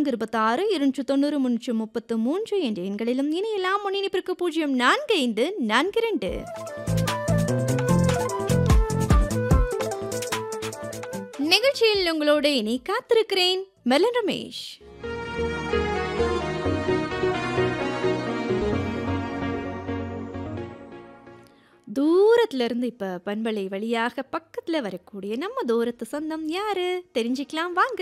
நான்கு இருபத்தாறு இருநூற்று தொண்ணூறு முன்னூற்று முப்பத்து மூன்று என்ற எண்களிலும் இணையலாம் முன்னிணைப்பிற்கு பூஜ்ஜியம் நான்கு ஐந்து நான்கு இரண்டு நிகழ்ச்சியில் உங்களோடு இனி காத்திருக்கிறேன் மெலன் ரமேஷ் தூரத்துல இருந்து இப்ப பண்பலை வழியாக பக்கத்துல வரக்கூடிய நம்ம தூரத்து சொந்தம் யாரு தெரிஞ்சுக்கலாம் வாங்க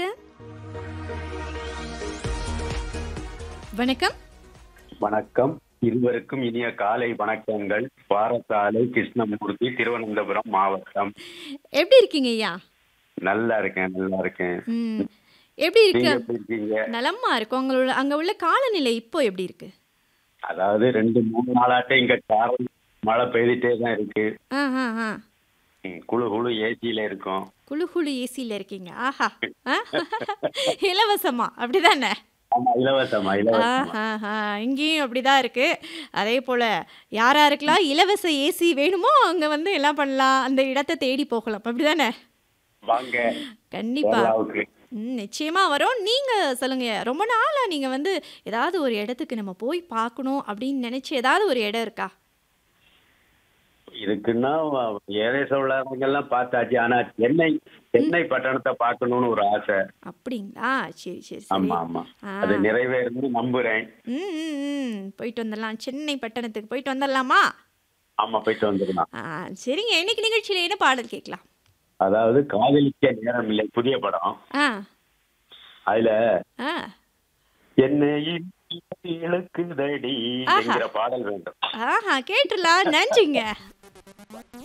வணக்கம் வணக்கம் இருவருக்கும் இனிய காலை வணக்கங்கள் பாரசாலை கிருஷ்ணமூர்த்தி திருவனந்தபுரம் மாவட்டம் எப்படி இருக்கீங்க ஐயா நல்லா இருக்கேன் நல்லா இருக்கேன் ம் எப்படி நீங்க இருக்கு எப்படி இருக்கீங்க நலமா இருக்கு உங்களோட அங்க உள்ள காலநிலை இப்போ எப்படி இருக்கு அதாவது ரெண்டு மூணு நாளாட்டம் இங்க சாரல் மழை பெய்துட்டே தான் இருக்கு ஆ ஆ ஆ ம், குழு குழு ஏசியில இருக்கோம் குழு குழு ஏசியில் இருக்கீங்க ஆஹா ஆ? இலவசமா அப்படிதானே ஆமா இலவசமா இலவசமா ஆஹா இங்கேயும் அப்படிதான் இருக்கு அதே போல யார் யாருக்கெல்லாம் இலவச ஏசி வேணுமோ அங்க வந்து எல்லாம் பண்ணலாம் அந்த இடத்தை தேடி போகலாம் அப்படிதானே வாங்க கண்டிப்பா கேரளாவுக்கு ம், நிச்சயமா வரோம் நீங்க சொல்லுங்க ரொம்ப நாளா நீங்க வந்து ஏதாவது ஒரு இடத்துக்கு நம்ம போய் பார்க்கணும் அப்படின்னு நினைச்சு ஏதாவது ஒரு இடம் இருக்கா இதுக்குன்னா ஏழை எல்லாம் பார்த்தாச்சு ஆனா சென்னை சென்னை பட்டணத்தை பார்க்கணும்னு ஒரு ஆசை அப்படிங்களா சரி சரி சரி ஆமா ஆமா ஆ. அது நிறைவேறும்னு நம்புறேன் ம் ம், ம் போயிட்டு வந்துடலாம் சென்னை பட்டணத்துக்கு போயிட்டு வந்துடலாமா ஆமா போயிட்டு வந்துடலாம் ஆ சரிங்க இன்னைக்கு நிகழ்ச்சியில என்ன பாடல் கேட்கலாம் அதாவது காதலிக்க நேரம் இல்லை புதிய படம் ஆ அதுல ஆ என்னையில் இழுக்குதடி ஆஹா. என்கிற பாடல் வேண்டும் ஆஹா கேட்டுலாம் நன்றிங்க